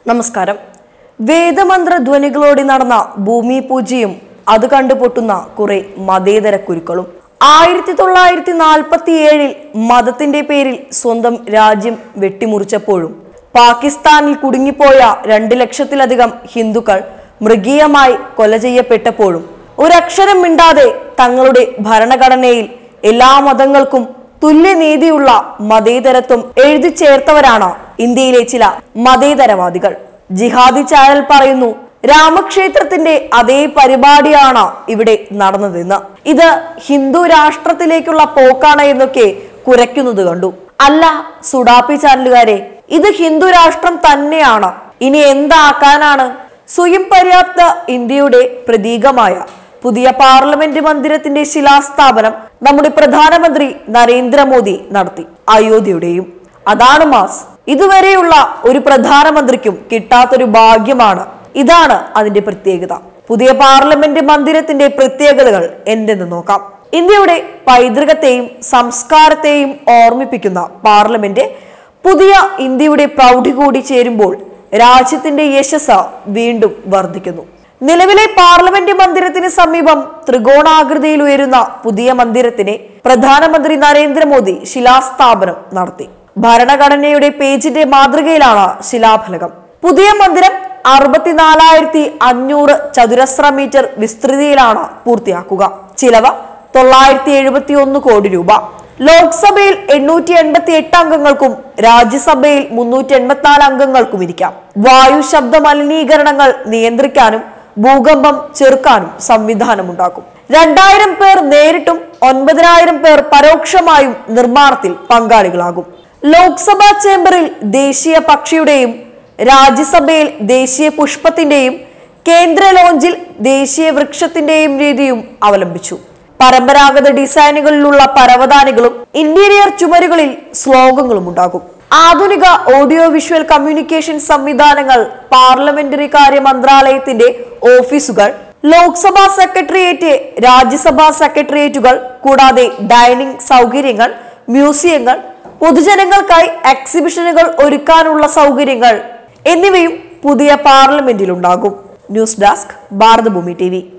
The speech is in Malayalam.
നമസ്കാരം വേദമന്ത്ര ധ്വനികളോടെ നടന്ന ഭൂമി പൂജയും അത് കണ്ടുപൊട്ടുന്ന കുറെ മതേതര കുരുക്കളും ആയിരത്തി തൊള്ളായിരത്തി നാൽപ്പത്തി ഏഴിൽ മതത്തിന്റെ പേരിൽ സ്വന്തം രാജ്യം വെട്ടിമുറിച്ചപ്പോഴും പാകിസ്ഥാനിൽ കുടുങ്ങിപ്പോയ രണ്ട് ലക്ഷത്തിലധികം ഹിന്ദുക്കൾ മൃഗീയമായി കൊല ചെയ്യപ്പെട്ടപ്പോഴും ഒരക്ഷരം മിണ്ടാതെ തങ്ങളുടെ ഭരണഘടനയിൽ എല്ലാ മതങ്ങൾക്കും തുല്യനീതിയുള്ള മതേതരത്വം എഴുതി ചേർത്തവരാണ് ഇന്ത്യയിലെ ചില മതേതരവാദികൾ ജിഹാദി ചാനൽ പറയുന്നു രാമക്ഷേത്രത്തിന്റെ അതേ പരിപാടിയാണ് ഇവിടെ നടന്നതെന്ന് ഇത് ഹിന്ദു രാഷ്ട്രത്തിലേക്കുള്ള പോക്കാണ് എന്നൊക്കെ കുരയ്ക്കുന്നത് കണ്ടു അല്ല സുഡാപ്പി ചാനലുകാരെ ഇത് ഹിന്ദു രാഷ്ട്രം തന്നെയാണ് ഇനി എന്താക്കാനാണ് സ്വയം പര്യാപ്ത ഇന്ത്യയുടെ പ്രതീകമായ പുതിയ പാർലമെന്റ് മന്ദിരത്തിന്റെ ശിലാസ്ഥാപനം നമ്മുടെ പ്രധാനമന്ത്രി നരേന്ദ്രമോദി നടത്തി അയോധ്യയുടെയും അതാണ് മാസ് ഇതുവരെയുള്ള ഒരു പ്രധാനമന്ത്രിക്കും കിട്ടാത്തൊരു ഭാഗ്യമാണ് ഇതാണ് അതിന്റെ പ്രത്യേകത പുതിയ പാർലമെന്റ് മന്ദിരത്തിന്റെ പ്രത്യേകതകൾ എന്തെന്ന് നോക്കാം ഇന്ത്യയുടെ പൈതൃകത്തെയും സംസ്കാരത്തെയും ഓർമ്മിപ്പിക്കുന്ന പാർലമെന്റ് പുതിയ ഇന്ത്യയുടെ പ്രൗഢി കൂടി ചേരുമ്പോൾ രാജ്യത്തിന്റെ യശസ് വീണ്ടും വർദ്ധിക്കുന്നു നിലവിലെ പാർലമെന്റ് മന്ദിരത്തിന് സമീപം ത്രികോണാകൃതിയിൽ ഉയരുന്ന പുതിയ മന്ദിരത്തിന് പ്രധാനമന്ത്രി നരേന്ദ്രമോദി ശിലാസ്ഥാപനം നടത്തി ഭരണഘടനയുടെ പേജിന്റെ മാതൃകയിലാണ് ശിലാഫലകം പുതിയ മന്ദിരം അറുപത്തിനാലായിരത്തി അഞ്ഞൂറ് ചതുരശ്ര മീറ്റർ വിസ്തൃതിയിലാണ് പൂർത്തിയാക്കുക ചിലവ് തൊള്ളായിരത്തി എഴുപത്തി ഒന്ന് കോടി രൂപ ലോക്സഭയിൽ എണ്ണൂറ്റി എൺപത്തി എട്ട് അംഗങ്ങൾക്കും രാജ്യസഭയിൽ മുന്നൂറ്റി എൺപത്തിനാല് അംഗങ്ങൾക്കും ഇരിക്കാം വായു ശബ്ദ മലിനീകരണങ്ങൾ നിയന്ത്രിക്കാനും ഭൂകമ്പം ചെറുക്കാനും സംവിധാനമുണ്ടാക്കും രണ്ടായിരം പേർ നേരിട്ടും ഒൻപതിനായിരം പേർ പരോക്ഷമായും നിർമ്മാണത്തിൽ പങ്കാളികളാകും ലോക്സഭാ ചേംബറിൽ ദേശീയ പക്ഷിയുടെയും രാജ്യസഭയിൽ ദേശീയ പുഷ്പത്തിന്റെയും കേന്ദ്ര ലോഞ്ചിൽ ദേശീയ വൃക്ഷത്തിന്റെയും രീതിയും അവലംബിച്ചു പരമ്പരാഗത ഡിസൈനുകളിലുള്ള പരവതാനികളും ഇന്റീരിയർ ചുമരുകളിൽ ശ്ലോകങ്ങളും ഉണ്ടാകും ആധുനിക ഓഡിയോ വിഷ്വൽ കമ്മ്യൂണിക്കേഷൻ സംവിധാനങ്ങൾ പാർലമെന്ററി കാര്യ മന്ത്രാലയത്തിന്റെ ഓഫീസുകൾ ലോക്സഭാ സെക്രട്ടേറിയറ്റ് രാജ്യസഭാ സെക്രട്ടേറിയറ്റുകൾ കൂടാതെ ഡൈനിങ് സൗകര്യങ്ങൾ മ്യൂസിയങ്ങൾ പൊതുജനങ്ങൾക്കായി എക്സിബിഷനുകൾ ഒരുക്കാനുള്ള സൗകര്യങ്ങൾ എന്നിവയും പുതിയ പാർലമെന്റിലുണ്ടാകും ന്യൂസ് ഡെസ്ക് ഭാരതഭൂമി ടി